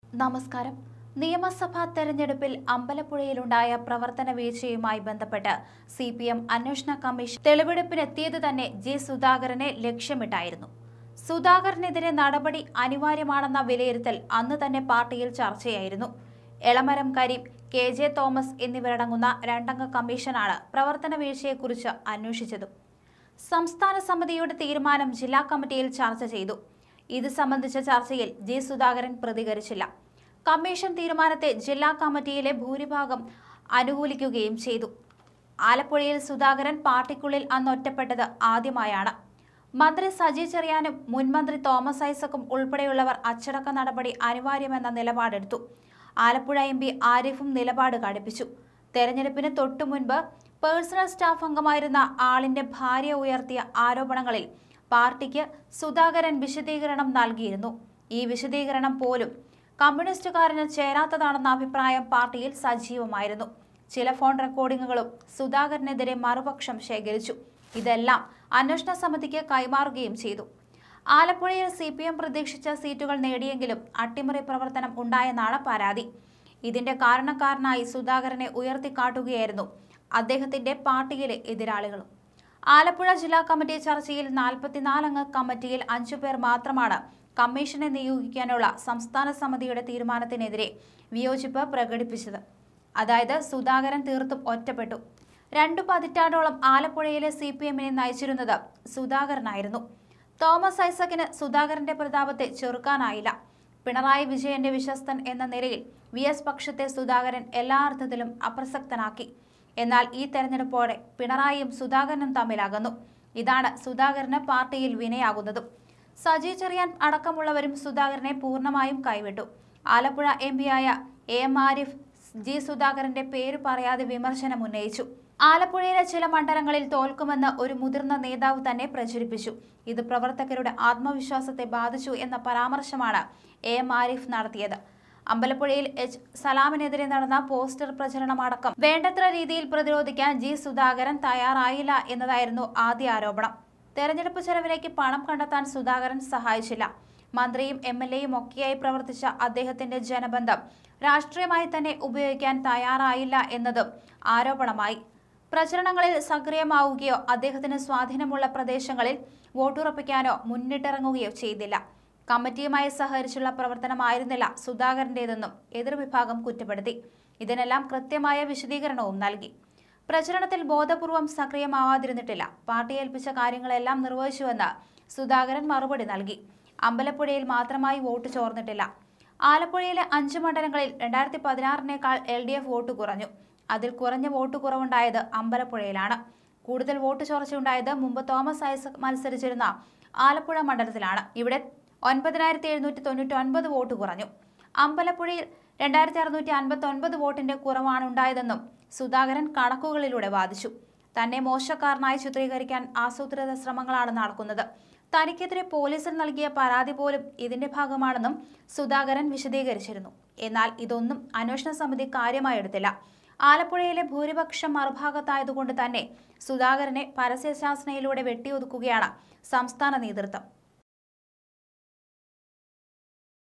നമസ്കാരം നിയമസഭാ തെരഞ്ഞെടുപ്പിൽ അമ്പലപ്പുഴയിലുണ്ടായ പ്രവർത്തന വീഴ്ചയുമായി ബന്ധപ്പെട്ട് സി പി എം അന്വേഷണ കമ്മീഷൻ തെളിവെടുപ്പിനെത്തിയത് തന്നെ ജി സുധാകരനെ ലക്ഷ്യമിട്ടായിരുന്നു സുധാകരനെതിരെ നടപടി അനിവാര്യമാണെന്ന വിലയിരുത്തൽ അന്ന് തന്നെ പാർട്ടിയിൽ ചർച്ചയായിരുന്നു Elamaram Kareem K J Thomas എന്നിവരടങ്ങുന്ന രണ്ടംഗ കമ്മീഷനാണ് പ്രവർത്തന വീഴ്ചയെക്കുറിച്ച് അന്വേഷിച്ചതും സംസ്ഥാന സമിതിയുടെ തീരുമാനം ജില്ലാ കമ്മിറ്റിയിൽ ചർച്ച ചെയ്തു ഇത് സംബന്ധിച്ച ചർച്ചയിൽ ജി സുധാകരൻ പ്രതികരിച്ചില്ല കമ്മീഷൻ തീരുമാനത്തെ ജില്ലാ കമ്മിറ്റിയിലെ ഭൂരിഭാഗം അനുകൂലിക്കുകയും ചെയ്തു ആലപ്പുഴയിൽ സുധാകരൻ പാർട്ടിക്കുള്ളിൽ അന്ന് ഒറ്റപ്പെട്ടത് ആദ്യമായാണ് മന്ത്രി സജി ചെറിയാനും മുൻമന്ത്രി തോമസ് ഐസക്കും ഉൾപ്പെടെയുള്ളവർ അച്ചടക്ക നടപടി അനിവാര്യമെന്ന നിലപാടെടുത്തു ആലപ്പുഴ എം പി ആരിഫും നിലപാട് കടുപ്പിച്ചു തെരഞ്ഞെടുപ്പിന് തൊട്ടു മുൻപ് പേഴ്സണൽ സ്റ്റാഫ് അംഗമായിരുന്ന ആളിന്റെ ഭാര്യ ഉയർത്തിയ ആരോപണങ്ങളിൽ പാർട്ടിക്ക് സുധാകരൻ വിശദീകരണം നൽകിയിരുന്നു ഈ വിശദീകരണം പോലും കമ്മ്യൂണിസ്റ്റുകാരന് ചേരാത്തതാണെന്ന അഭിപ്രായം പാർട്ടിയിൽ സജീവമായിരുന്നു ചില ഫോൺ റെക്കോർഡിങ്ങുകളും സുധാകരനെതിരെ മറുപക്ഷം ശേഖരിച്ചു ഇതെല്ലാം അന്വേഷണ സമിതിക്ക് കൈമാറുകയും ചെയ്തു ആലപ്പുഴയിൽ സി പി എം പ്രതീക്ഷിച്ച സീറ്റുകൾ നേടിയെങ്കിലും അട്ടിമറി പ്രവർത്തനം ഉണ്ടായെന്നാണ് പരാതി ഇതിന്റെ കാരണക്കാരനായി സുധാകരനെ ഉയർത്തിക്കാട്ടുകയായിരുന്നു അദ്ദേഹത്തിന്റെ പാർട്ടിയിലെ എതിരാളികളും ആലപ്പുഴ ജില്ലാ കമ്മിറ്റി ചർച്ചയിൽ നാൽപ്പത്തിനാലംഗ കമ്മിറ്റിയിൽ അഞ്ചുപേർ മാത്രമാണ് കമ്മീഷനെ നിയോഗിക്കാനുള്ള സംസ്ഥാന സമിതിയുടെ തീരുമാനത്തിനെതിരെ വിയോജിപ്പ് പ്രകടിപ്പിച്ചത് അതായത് സുധാകരൻ തീർത്തും ഒറ്റപ്പെട്ടു രണ്ടു പതിറ്റാണ്ടോളം ആലപ്പുഴയിലെ സി പി എമ്മിനെ നയിച്ചിരുന്നത് സുധാകരനായിരുന്നു തോമസ് ഐസക്കിന് സുധാകരന്റെ പ്രതാപത്തെ ചെറുക്കാനായില്ല പിണറായി വിജയന്റെ വിശ്വസ്തൻ എന്ന നിലയിൽ വി എസ് പക്ഷത്തെ സുധാകരൻ എല്ലാ അർത്ഥത്തിലും അപ്രസക്തനാക്കി എന്നാൽ ഈ തെരഞ്ഞെടുപ്പോടെ പിണറായിയും സുധാകരനും തമ്മിൽ അകന്നു ഇതാണ് സുധാകരന് പാർട്ടിയിൽ വിനയാകുന്നതും സജി ചെറിയാൻ അടക്കമുള്ളവരും സുധാകരനെ പൂർണ്ണമായും കൈവിട്ടു ആലപ്പുഴ എം പിയായ എ എം ആരിഫ് ജി സുധാകരന്റെ പേര് പറയാതെ വിമർശനം ഉന്നയിച്ചു ആലപ്പുഴയിലെ ചില മണ്ഡലങ്ങളിൽ തോൽക്കുമെന്ന് ഒരു മുതിർന്ന നേതാവ് തന്നെ പ്രചരിപ്പിച്ചു ഇത് പ്രവർത്തകരുടെ ആത്മവിശ്വാസത്തെ ബാധിച്ചു എന്ന പരാമർശമാണ് എ എം ആരിഫ് നടത്തിയത് അമ്പലപ്പുഴയിൽ എച്ച് സലാമിനെതിരെ നടന്ന പോസ്റ്റർ പ്രചരണമടക്കം വേണ്ടത്ര രീതിയിൽ പ്രതിരോധിക്കാൻ ജി സുധാകരൻ തയ്യാറായില്ല എന്നതായിരുന്നു ആദ്യ ആരോപണം തെരഞ്ഞെടുപ്പ് ചെലവിലേക്ക് പണം കണ്ടെത്താൻ സുധാകരൻ സഹായിച്ചില്ല മന്ത്രിയും എം എൽ എയും ഒക്കെയായി പ്രവർത്തിച്ച അദ്ദേഹത്തിന്റെ ജനബന്ധം രാഷ്ട്രീയമായി തന്നെ ഉപയോഗിക്കാൻ തയ്യാറായില്ല എന്നതും ആരോപണമായി പ്രചരണങ്ങളിൽ സക്രിയമാവുകയോ അദ്ദേഹത്തിന് സ്വാധീനമുള്ള പ്രദേശങ്ങളിൽ വോട്ടുറപ്പിക്കാനോ മുന്നിട്ടിറങ്ങുകയോ ചെയ്തില്ല കമ്മിറ്റിയുമായി സഹകരിച്ചുള്ള പ്രവർത്തനമായിരുന്നില്ല സുധാകരന്റേതെന്നും എതിർവിഭാഗം കുറ്റപ്പെടുത്തി ഇതിനെല്ലാം കൃത്യമായ വിശദീകരണവും നൽകി പ്രചരണത്തിൽ ബോധപൂർവം സക്രിയമാവാതിരുന്നിട്ടില്ല പാർട്ടി ഏൽപ്പിച്ച കാര്യങ്ങളെല്ലാം നിർവഹിച്ചുവെന്ന് സുധാകരൻ മറുപടി നൽകി അമ്പലപ്പുഴയിൽ മാത്രമായി വോട്ട് ചോർന്നിട്ടില്ല ആലപ്പുഴയിലെ അഞ്ച് മണ്ഡലങ്ങളിൽ രണ്ടായിരത്തി പതിനാറിനേക്കാൾ എൽ ഡി എഫ് വോട്ട് കുറഞ്ഞു അതിൽ കുറഞ്ഞ വോട്ട് കുറവുണ്ടായത് അമ്പലപ്പുഴയിലാണ് കൂടുതൽ വോട്ട് ചോർച്ചയുണ്ടായത് മുമ്പ് തോമസ് ഐസക് മത്സരിച്ചിരുന്ന ആലപ്പുഴ മണ്ഡലത്തിലാണ് ഇവിടെ ഒൻപതിനായിരത്തി എഴുന്നൂറ്റി തൊണ്ണൂറ്റി ഒൻപത് വോട്ട് കുറഞ്ഞു അമ്പലപ്പുഴയിൽ രണ്ടായിരത്തി അറുന്നൂറ്റി അൻപത്തി ഒൻപത് വോട്ടിന്റെ കുറവാണ് ഉണ്ടായതെന്നും സുധാകരൻ കണക്കുകളിലൂടെ വാദിച്ചു തന്നെ മോശക്കാരനായി ചിത്രീകരിക്കാൻ ആസൂത്രിത ശ്രമങ്ങളാണ് നടക്കുന്നത് തനിക്കെതിരെ പോലീസിൽ നൽകിയ പരാതി പോലും ഇതിന്റെ ഭാഗമാണെന്നും സുധാകരൻ വിശദീകരിച്ചിരുന്നു എന്നാൽ ഇതൊന്നും അന്വേഷണ സമിതി കാര്യമായി എടുത്തില്ല ആലപ്പുഴയിലെ ഭൂരിപക്ഷം മറുഭാഗത്തായതുകൊണ്ട് തന്നെ സുധാകരനെ പരസ്യശാസനയിലൂടെ വെട്ടിയൊതുക്കുകയാണ് സംസ്ഥാന നേതൃത്വം